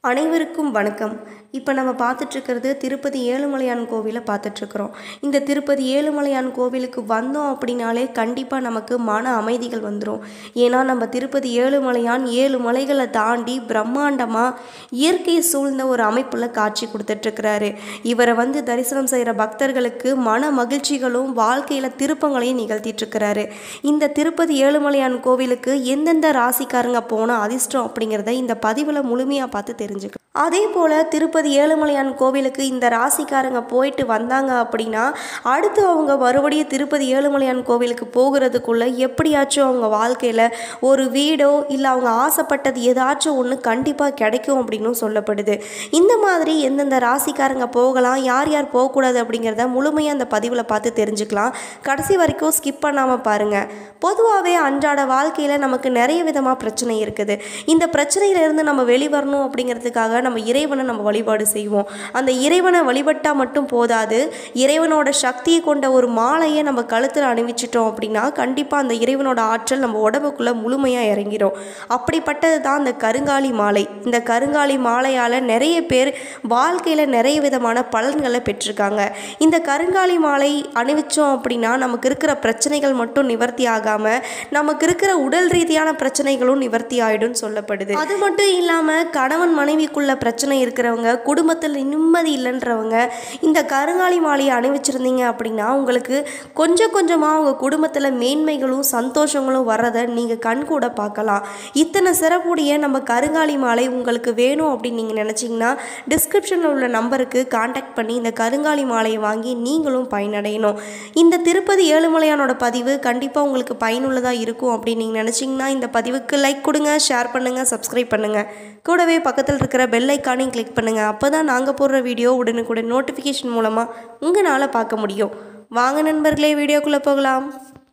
அனைவருக்கும் வணக்கம் இப்போ நம்ம பார்த்துட்ருக்கிறது திருப்பதி ஏழுமலையான் கோவிலை பார்த்துட்ருக்குறோம் இந்த திருப்பதி ஏழுமலையான் கோவிலுக்கு வந்தோம் அப்படின்னாலே கண்டிப்பாக நமக்கு மன அமைதிகள் வந்துடும் ஏன்னா நம்ம திருப்பதி ஏழுமலையான் ஏழு மலைகளை தாண்டி பிரம்மாண்டமாக இயற்கை சூழ்ந்த ஒரு அமைப்பில் காட்சி கொடுத்துட்ருக்கிறாரு இவரை வந்து தரிசனம் செய்கிற பக்தர்களுக்கு மன மகிழ்ச்சிகளும் வாழ்க்கையில் திருப்பங்களையும் நிகழ்த்திட்டுருக்கிறாரு இந்த திருப்பதி ஏழுமலையான் கோவிலுக்கு எந்தெந்த ராசிக்காரங்க போனால் அதிர்ஷ்டம் அப்படிங்கிறத இந்த பதிவில் முழுமையாக பார்த்து தெரிஞ்சுக்கலாம் அதே போல் திருப்பதி ஏழுமலையான் கோவிலுக்கு இந்த ராசிக்காரங்க போயிட்டு வந்தாங்க அப்படின்னா அடுத்து அவங்க மறுபடியும் திருப்பதி ஏழுமலையான் கோவிலுக்கு போகிறதுக்குள்ளே எப்படியாச்சும் அவங்க வாழ்க்கையில் ஒரு வீடோ இல்லை அவங்க ஆசைப்பட்டது ஏதாச்சும் ஒன்று கண்டிப்பாக கிடைக்கும் அப்படின்னும் சொல்லப்படுது இந்த மாதிரி எந்தெந்த ராசிக்காரங்க போகலாம் யார் யார் போகக்கூடாது அப்படிங்கிறத முழுமையாக அந்த பதிவில் பார்த்து தெரிஞ்சுக்கலாம் கடைசி வரைக்கும் ஸ்கிப் பண்ணாமல் பாருங்கள் பொதுவாகவே அன்றாட வாழ்க்கையில் நமக்கு நிறைய விதமாக பிரச்சனை இருக்குது இந்த பிரச்சனையிலேருந்து நம்ம வெளிவரணும் அப்படிங்கிறதுக்காக நம்ம இறைவனை நம்ம வழிபாடு செய்வோம் அந்த இறைவனை வழிபட்டால் மட்டும் போதாது இறைவனோட சக்தியை கொண்ட ஒரு மாலையை நம்ம கழுத்தில் அணிவிச்சிட்டோம் அப்படின்னா கண்டிப்பாக அந்த இறைவனோட ஆற்றல் நம்ம உடம்புக்குள்ளே முழுமையாக இறங்கிடும் அப்படிப்பட்டது தான் அந்த கருங்காலி மாலை இந்த கருங்காலி மாலையால் நிறைய பேர் வாழ்க்கையில் நிறைய விதமான பலன்களை பெற்றிருக்காங்க இந்த கருங்காலி மாலை அணிவிச்சோம் அப்படின்னா நமக்கு இருக்கிற பிரச்சனைகள் மட்டும் நிவர்த்தி ஆகாமல் நமக்கு இருக்கிற உடல் ரீதியான பிரச்சனைகளும் நிவர்த்தி ஆயிடும்னு சொல்லப்படுது அது மட்டும் இல்லாமல் கணவன் மனைவிக்குள்ள பிரச்சனை இருக்கிறவங்க குடும்பத்தில் நிம்மதி இல்லைன்றவங்க இந்த கருங்காலி மாலையை அணிவிச்சிருந்தீங்க அப்படின்னா உங்களுக்கு கொஞ்சம் கொஞ்சமாக உங்கள் குடும்பத்தில் மேன்மைகளும் சந்தோஷங்களும் வர்றதை நீங்கள் கண்கூட பார்க்கலாம் இத்தனை சிறப்புடைய நம்ம கருங்காலி மாலை உங்களுக்கு வேணும் அப்படின்னு நீங்கள் நினச்சிங்கன்னா டிஸ்கிரிப்ஷனில் உள்ள நம்பருக்கு காண்டாக்ட் பண்ணி இந்த கருங்காலி மாலையை வாங்கி நீங்களும் பயனடையணும் இந்த திருப்பதி ஏழுமலையானோட பதிவு கண்டிப்பாக உங்களுக்கு பயனுள்ளதாக இருக்கும் அப்படின்னு நீங்கள் நினச்சிங்கன்னா இந்த பதிவுக்கு லைக் கொடுங்க ஷேர் பண்ணுங்கள் சப்ஸ்கிரைப் பண்ணுங்கள் கூடவே பக்கத்தில் இருக்கிற பெல் ஐக்கானையும் கிளிக் பண்ணுங்கள் அப்போ தான் நாங்கள் போடுற வீடியோ உடனுக்குடன் நோட்டிஃபிகேஷன் மூலமாக உங்களால் பார்க்க முடியும் வாங்க நண்பர்களே வீடியோக்குள்ளே போகலாம்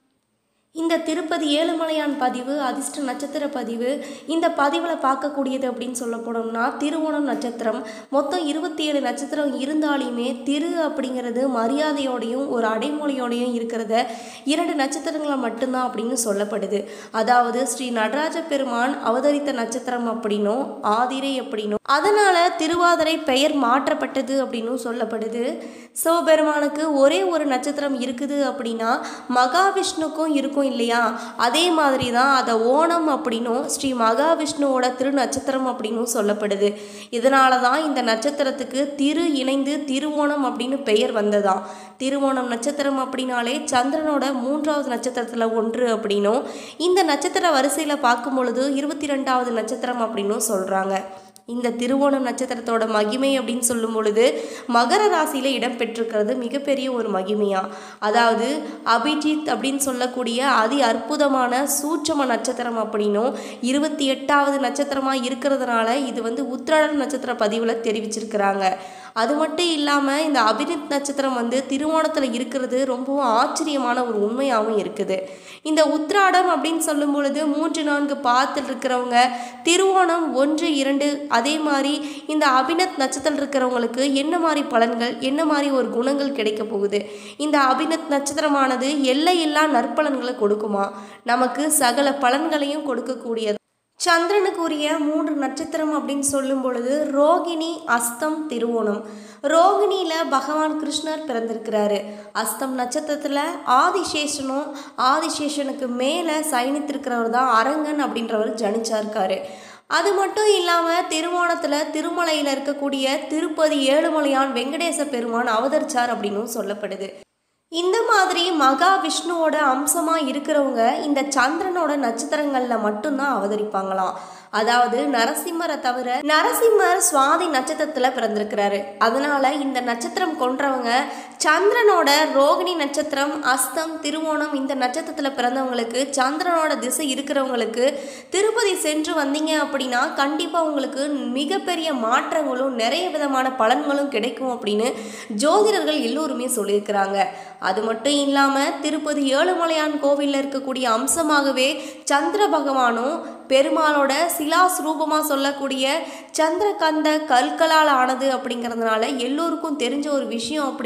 இந்த திருப்பதி ஏழுமலையான் பதிவு அதிர்ஷ்ட நட்சத்திர பதிவு இந்த பதிவில் பார்க்கக்கூடியது அப்படின்னு சொல்ல போனோம்னா திருவோணம் நட்சத்திரம் மொத்தம் இருபத்தி ஏழு நட்சத்திரம் இருந்தாலுமே திரு அப்படிங்கிறது மரியாதையோடையும் ஒரு அடைமொழியோடையும் இருக்கிறத இரண்டு நட்சத்திரங்களை மட்டும்தான் அப்படின்னு சொல்லப்படுது அதாவது ஸ்ரீ நடராஜ பெருமான் அவதரித்த நட்சத்திரம் அப்படின்னும் ஆதிரை அப்படின்னும் அதனால திருவாதிரை பெயர் மாற்றப்பட்டது அப்படின்னும் சொல்லப்படுது சிவபெருமானுக்கு ஒரே ஒரு நட்சத்திரம் இருக்குது அப்படின்னா மகாவிஷ்ணுக்கும் இருக்கும் இல்லையா அதே மாதிரி தான் அதை ஓணம் அப்படின்னும் ஸ்ரீ மகாவிஷ்ணுவோட திரு நட்சத்திரம் அப்படின்னும் சொல்லப்படுது இதனால தான் இந்த நட்சத்திரத்துக்கு திரு இணைந்து திருவோணம் அப்படின்னு பெயர் வந்ததாம் திருவோணம் நட்சத்திரம் அப்படின்னாலே சந்திரனோட மூன்றாவது நட்சத்திரத்தில் ஒன்று அப்படின்னும் இந்த நட்சத்திர வரிசையில் பார்க்கும் பொழுது இருபத்தி ரெண்டாவது நட்சத்திரம் அப்படின்னும் சொல்கிறாங்க இந்த திருவோணம் நட்சத்திரத்தோட மகிமை அப்படின்னு சொல்லும் பொழுது மகர ராசியில் இடம்பெற்றிருக்கிறது மிகப்பெரிய ஒரு மகிமையா அதாவது அபிஜித் அப்படின்னு சொல்லக்கூடிய அதி அற்புதமான சூட்சம நட்சத்திரம் அப்படின்னும் இருபத்தி எட்டாவது நட்சத்திரமாக இருக்கிறதுனால இது வந்து உத்திராட நட்சத்திர பதிவில் தெரிவிச்சிருக்கிறாங்க அது மட்டும் இல்லாமல் இந்த அபினித் நட்சத்திரம் வந்து திருவோணத்தில் இருக்கிறது ரொம்பவும் ஆச்சரியமான ஒரு உண்மையாகவும் இருக்குது இந்த உத்ராடம் அப்படின்னு சொல்லும் பொழுது மூன்று நான்கு பாதத்தில் இருக்கிறவங்க திருவோணம் ஒன்று இரண்டு அதே மாதிரி இந்த அபினத் நட்சத்திரம் இருக்கிறவங்களுக்கு என்ன மாதிரி பலன்கள் என்ன மாதிரி ஒரு குணங்கள் கிடைக்க போகுது இந்த அபினத் நட்சத்திரமானது எல்லையில்லா நற்பலன்களை கொடுக்குமா நமக்கு சகல பலன்களையும் கொடுக்கக்கூடியது சந்திரனுக்குரிய மூன்று நட்சத்திரம் அப்படின்னு சொல்லும் பொழுது ரோகிணி அஸ்தம் திருவோணம் ரோகிணியில் பகவான் கிருஷ்ணர் பிறந்திருக்கிறாரு அஸ்தம் நட்சத்திரத்தில் ஆதிசேஷனும் ஆதிசேஷனுக்கு மேலே சயனித்திருக்கிறவர் தான் அரங்கன் அப்படின்றவர் ஜனிச்சாருக்காரு அது மட்டும் இல்லாமல் திருவோணத்தில் திருமலையில் இருக்கக்கூடிய திருப்பதி ஏழுமலையான் வெங்கடேச பெருமான் அவதரிச்சார் அப்படின்னும் சொல்லப்படுது இந்த மாதிரி மகா விஷ்ணுவோட அம்சமாக இருக்கிறவங்க இந்த சந்திரனோட நட்சத்திரங்களில் மட்டும்தான் அவதரிப்பாங்களாம் அதாவது நரசிம்மரை தவிர நரசிம்மர் சுவாதி நட்சத்திரத்தில் பிறந்திருக்கிறாரு அதனால இந்த நட்சத்திரம் கொன்றவங்க சந்திரனோட ரோகிணி நட்சத்திரம் அஸ்தம் திருவோணம் இந்த நட்சத்திரத்தில் பிறந்தவங்களுக்கு சந்திரனோட திசை இருக்கிறவங்களுக்கு திருப்பதி சென்று வந்தீங்க அப்படின்னா கண்டிப்பாக உங்களுக்கு மிகப்பெரிய மாற்றங்களும் நிறைய விதமான பலன்களும் கிடைக்கும் அப்படின்னு ஜோதிடர்கள் எல்லோருமே சொல்லியிருக்கிறாங்க அது மட்டும் இல்லாமல் திருப்பதி ஏழுமலையான் கோவிலில் இருக்கக்கூடிய அம்சமாகவே சந்திர பகவானும் பெருமாளோட சிலாஸ் ரூபமாக சொல்லக்கூடிய சந்திரகந்த கற்களால் ஆனது அப்படிங்கிறதுனால எல்லோருக்கும் தெரிஞ்ச ஒரு விஷயம் அப்படிங்கிறதுனால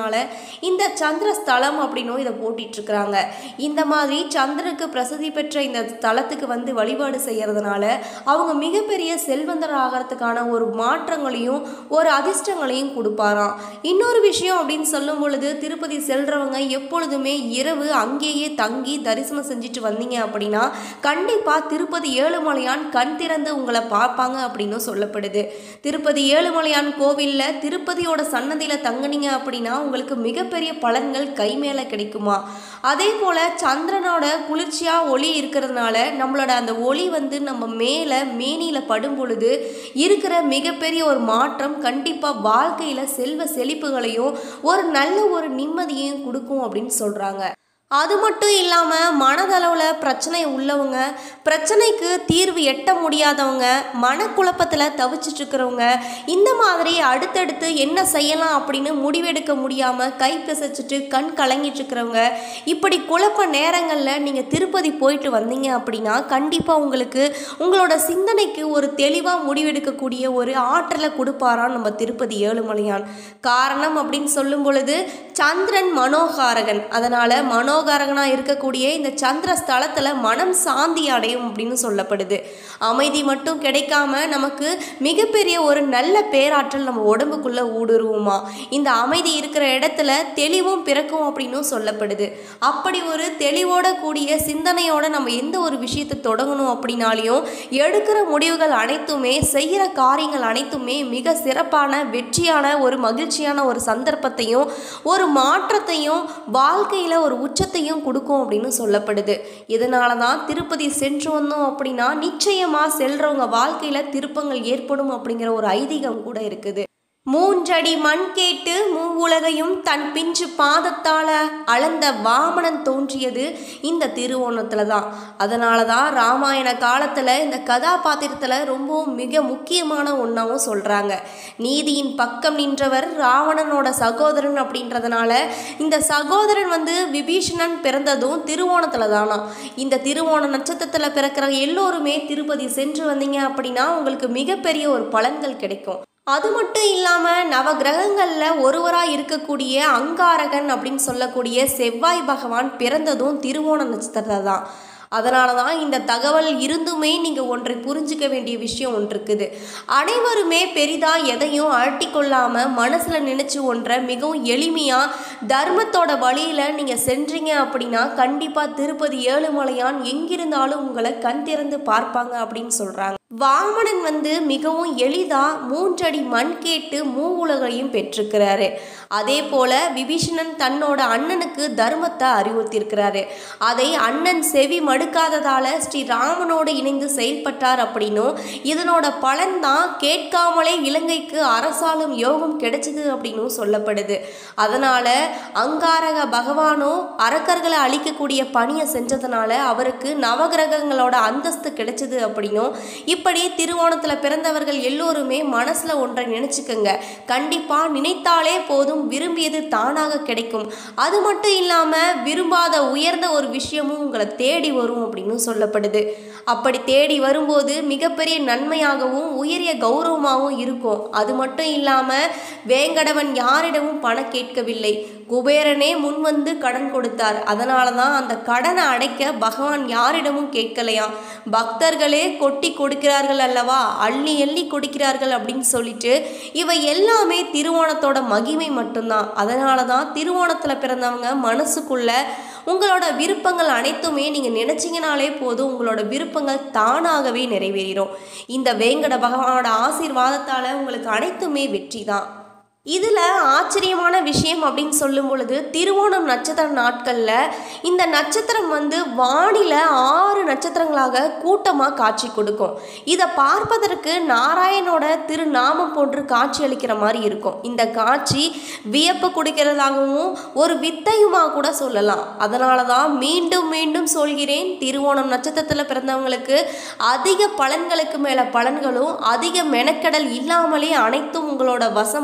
இருக்கிறதுனால இந்த சந்திர ஸ்தலம் அப்படின்னும் இதை போட்டிட்டு இருக்கிறாங்க இந்த மாதிரி சந்திரனுக்கு பிரசித்தி பெற்ற இந்த ஸ்தலத்துக்கு வந்து வழிபாடு செய்யறதுனால அவங்க மிகப்பெரிய செல்வந்தர் ஆகிறதுக்கான ஒரு மாற்றங்களையும் ஒரு அதிர்ஷ்டங்களையும் கொடுப்பாராம் இன்னொரு விஷயம் அப்படின்னு சொல்லும் பொழுது திருப்பதி செல்றவங்க எப்பொழுதுமே இரவு அங்கேயே தங்கி தரிசனம் செஞ்சுட்டு வந்தீங்க அப்படின்னா கண்டிப்பாக திருப்பதி ஏழுமலையான் கண் திறந்து உங்களை பார்ப்பாங்க அப்படின்னு சொல்லப்படுது திருப்பதி ஏழுமலையான் கோவிலில் திருப்பதியோட சன்னதியில் தங்குனீங்க அப்படின்னா உங்களுக்கு மிகப்பெரிய பலன்கள் கை மேலே கிடைக்குமா அதே போல் சந்திரனோட குளிர்ச்சியாக ஒளி இருக்கிறதுனால நம்மளோட அந்த ஒளி வந்து நம்ம மேலே மேனியில் படும் பொழுது இருக்கிற மிகப்பெரிய ஒரு மாற்றம் கண்டிப்பாக வாழ்க்கையில் செல்வ செழிப்புகளையும் ஒரு நல்ல ஒரு நிம்மதியையும் கொடுக்கும் அப்படின்னு சொல்கிறாங்க அது மட்டும் இல்லாமல் மனதளவில் பிரச்சனை உள்ளவங்க பிரச்சனைக்கு தீர்வு எட்ட முடியாதவங்க மனக்குழப்பத்தில் தவிச்சிட்டு இருக்கிறவங்க இந்த மாதிரி அடுத்தடுத்து என்ன செய்யலாம் அப்படின்னு முடிவெடுக்க முடியாமல் கை பிசைச்சிட்டு கண் கலங்கிட்டு இருக்கிறவங்க இப்படி குழப்ப நேரங்களில் நீங்கள் திருப்பதி போயிட்டு வந்தீங்க அப்படின்னா கண்டிப்பாக உங்களுக்கு உங்களோட சிந்தனைக்கு ஒரு தெளிவாக முடிவெடுக்கக்கூடிய ஒரு ஆற்றலை கொடுப்பாராம் நம்ம திருப்பதி ஏழுமலையான் காரணம் அப்படின்னு சொல்லும் பொழுது சந்திரன் மனோகாரகன் அதனால் மனோகாரகனாக இருக்கக்கூடிய இந்த சந்திர ஸ்தலத்தில் மனம் சாந்தி அடையும் அப்படின்னு சொல்லப்படுது அமைதி மட்டும் கிடைக்காம நமக்கு மிகப்பெரிய ஒரு நல்ல பேராற்றல் நம்ம உடம்புக்குள்ளே ஊடுருவுமா இந்த அமைதி இருக்கிற இடத்துல தெளிவும் பிறக்கும் அப்படின்னும் சொல்லப்படுது அப்படி ஒரு தெளிவோட கூடிய சிந்தனையோட நம்ம எந்த ஒரு விஷயத்தை தொடங்கணும் அப்படின்னாலையும் எடுக்கிற முடிவுகள் அனைத்துமே செய்கிற காரியங்கள் அனைத்துமே மிக சிறப்பான வெற்றியான ஒரு மகிழ்ச்சியான ஒரு சந்தர்ப்பத்தையும் ஒரு மாற்றத்தையும் வாழ்க்கையில் ஒரு உச்சத்தையும் கொடுக்கும் அப்படின்னு சொல்லப்படுது இதனால தான் திருப்பதி சென்று வந்தோம் அப்படின்னா நிச்சயமாக செல்றவங்க வாழ்க்கையில் திருப்பங்கள் ஏற்படும் அப்படிங்கிற ஒரு ஐதீகம் கூட இருக்குது மூன்றடி மண் கேட்டு மூவுலகையும் தன் பிஞ்சு பாதத்தால் அளந்த வாமனன் தோன்றியது இந்த திருவோணத்தில் தான் அதனால தான் ராமாயண காலத்தில் இந்த கதாபாத்திரத்தில் ரொம்பவும் மிக முக்கியமான ஒன்றாவும் சொல்கிறாங்க நீதியின் பக்கம் நின்றவர் ராவணனோட சகோதரன் அப்படின்றதுனால இந்த சகோதரன் வந்து விபீஷணன் பிறந்ததும் திருவோணத்தில் தானா இந்த திருவோண நட்சத்திரத்தில் பிறக்கிற எல்லோருமே திருப்பதி சென்று வந்தீங்க அப்படின்னா உங்களுக்கு மிகப்பெரிய ஒரு பலன்கள் கிடைக்கும் அது மட்டும் இல்லாமல் நவ கிரகங்களில் ஒருவராக இருக்கக்கூடிய அங்காரகன் அப்படின்னு சொல்லக்கூடிய செவ்வாய் பகவான் பிறந்ததும் திருவோண நட்சத்திரத்தில் தான் அதனால தான் இந்த தகவல் இருந்துமே நீங்கள் ஒன்றை புரிஞ்சுக்க வேண்டிய விஷயம் ஒன்று இருக்குது அனைவருமே பெரிதாக எதையும் அழட்டி கொள்ளாமல் மனசில் நினச்சி ஒன்றை மிகவும் எளிமையாக தர்மத்தோட வழியில் நீங்கள் சென்றீங்க அப்படின்னா கண்டிப்பாக திருப்பதி ஏழுமலையான் எங்கிருந்தாலும் உங்களை கண் திறந்து பார்ப்பாங்க அப்படின்னு சொல்கிறாங்க வாமனன் வந்து மிகவும் எளிதாக மூன்றடி மண் கேட்டு மூவுலகையும் பெற்றிருக்கிறாரு அதே போல விபீஷணன் தன்னோட அண்ணனுக்கு தர்மத்தை அறிவுறுத்தியிருக்கிறாரு அதை அண்ணன் செவி மடுக்காததால ஸ்ரீ ராமனோடு இணைந்து செயல்பட்டார் அப்படின்னும் இதனோட பலன் தான் கேட்காமலே இலங்கைக்கு அரசாளும் யோகம் கிடைச்சது அப்படின்னும் சொல்லப்படுது அதனால அங்காரக பகவானும் அரக்கர்களை அழிக்கக்கூடிய பணியை செஞ்சதுனால அவருக்கு நவகிரகங்களோட அந்தஸ்து கிடைச்சது அப்படின்னும் இப்படி திருவோணத்தில் பிறந்தவர்கள் எல்லோருமே மனசில் ஒன்றை நினச்சிக்கோங்க கண்டிப்பாக நினைத்தாலே போதும் விரும்பியது தானாக கிடைக்கும் அது மட்டும் இல்லாமல் விரும்பாத உயர்ந்த ஒரு விஷயமும் உங்களை தேடி வரும் அப்படின்னு சொல்லப்படுது அப்படி தேடி வரும்போது மிகப்பெரிய நன்மையாகவும் உயரிய கௌரவமாகவும் இருக்கும் அது மட்டும் இல்லாமல் வேங்கடவன் யாரிடமும் பணம் கேட்கவில்லை குபேரனே முன்வந்து கடன் கொடுத்தார் அதனால தான் அந்த கடனை அடைக்க பகவான் யாரிடமும் கேட்கலையாம் பக்தர்களே கொட்டி கொடுக்கிறார்கள் அல்லவா அள்ளி அள்ளி கொடுக்கிறார்கள் அப்படின்னு சொல்லிட்டு இவை எல்லாமே திருவோணத்தோட மகிமை மட்டும்தான் அதனால தான் திருவோணத்தில் பிறந்தவங்க மனசுக்குள்ள உங்களோட விருப்பங்கள் அனைத்துமே நீங்கள் நினச்சிங்கனாலே போதும் உங்களோட விருப்பங்கள் தானாகவே நிறைவேறிடும் இந்த வேங்கட பகவானோட ஆசீர்வாதத்தால் உங்களுக்கு அனைத்துமே வெற்றி தான் இதில் ஆச்சரியமான விஷயம் அப்படின்னு சொல்லும் பொழுது திருவோணம் நட்சத்திர நாட்களில் இந்த நட்சத்திரம் வந்து வானில ஆறு நட்சத்திரங்களாக கூட்டமாக காட்சி கொடுக்கும் இதை பார்ப்பதற்கு நாராயணோட திருநாமம் போன்று காட்சி அளிக்கிற மாதிரி இருக்கும் இந்த காட்சி வியப்பு கொடுக்கிறதாகவும் ஒரு வித்தையுமாக கூட சொல்லலாம் அதனால தான் மீண்டும் மீண்டும் சொல்கிறேன் திருவோணம் நட்சத்திரத்தில் பிறந்தவங்களுக்கு அதிக பலன்களுக்கு மேலே பலன்களும் அதிக மெனக்கடல் இல்லாமலே அனைத்தும் உங்களோட வசம் ஆகும்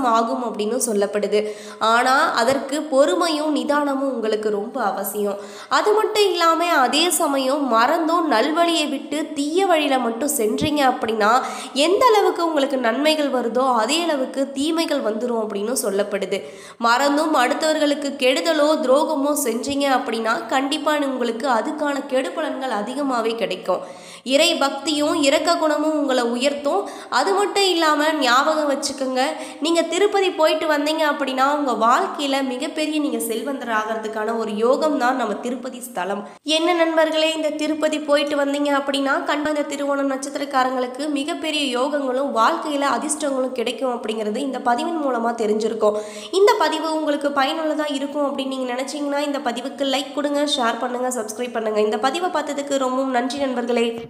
அப்படின்னு சொல்லப்படுது ஆனால் அதற்கு பொறுமையும் நிதானமும் உங்களுக்கு ரொம்ப அவசியம் அது மட்டும் இல்லாமல் அதே சமயம் மறந்தும் நல்வழியை விட்டு தீய வழியில் மட்டும் சென்றீங்க அப்படின்னா எந்த அளவுக்கு உங்களுக்கு நன்மைகள் வருதோ அதே அளவுக்கு தீமைகள் வந்துடும் அப்படின்னு சொல்லப்படுது மறந்தும் அடுத்தவர்களுக்கு கெடுதலோ துரோகமோ செஞ்சீங்க அப்படின்னா கண்டிப்பாக உங்களுக்கு அதுக்கான கெடுபலன்கள் அதிகமாகவே கிடைக்கும் இறை பக்தியும் இரக்க குணமும் உங்களை உயர்த்தும் அது மட்டும் இல்லாமல் ஞாபகம் வச்சுக்கோங்க நீங்கள் திருப்பதி போயிட்டு வந்தீங்க அப்படின்னா உங்கள் வாழ்க்கையில் மிகப்பெரிய நீங்கள் செல்வந்தர் ஆகிறதுக்கான ஒரு யோகம் தான் நம்ம திருப்பதி ஸ்தலம் என்ன நண்பர்களே இந்த திருப்பதி போயிட்டு வந்தீங்க அப்படின்னா கண்டிப்பாக இந்த திருவோணம் நட்சத்திரக்காரங்களுக்கு மிகப்பெரிய யோகங்களும் வாழ்க்கையில் அதிர்ஷ்டங்களும் கிடைக்கும் அப்படிங்கிறது இந்த பதிவின் மூலமாக தெரிஞ்சிருக்கும் இந்த பதிவு உங்களுக்கு பயனுள்ளதாக இருக்கும் அப்படின்னு நீங்கள் நினச்சிங்கன்னா இந்த பதிவுக்கு லைக் கொடுங்க ஷேர் பண்ணுங்கள் சப்ஸ்கிரைப் பண்ணுங்கள் இந்த பதிவை பார்த்ததுக்கு ரொம்பவும் நன்றி நண்பர்களே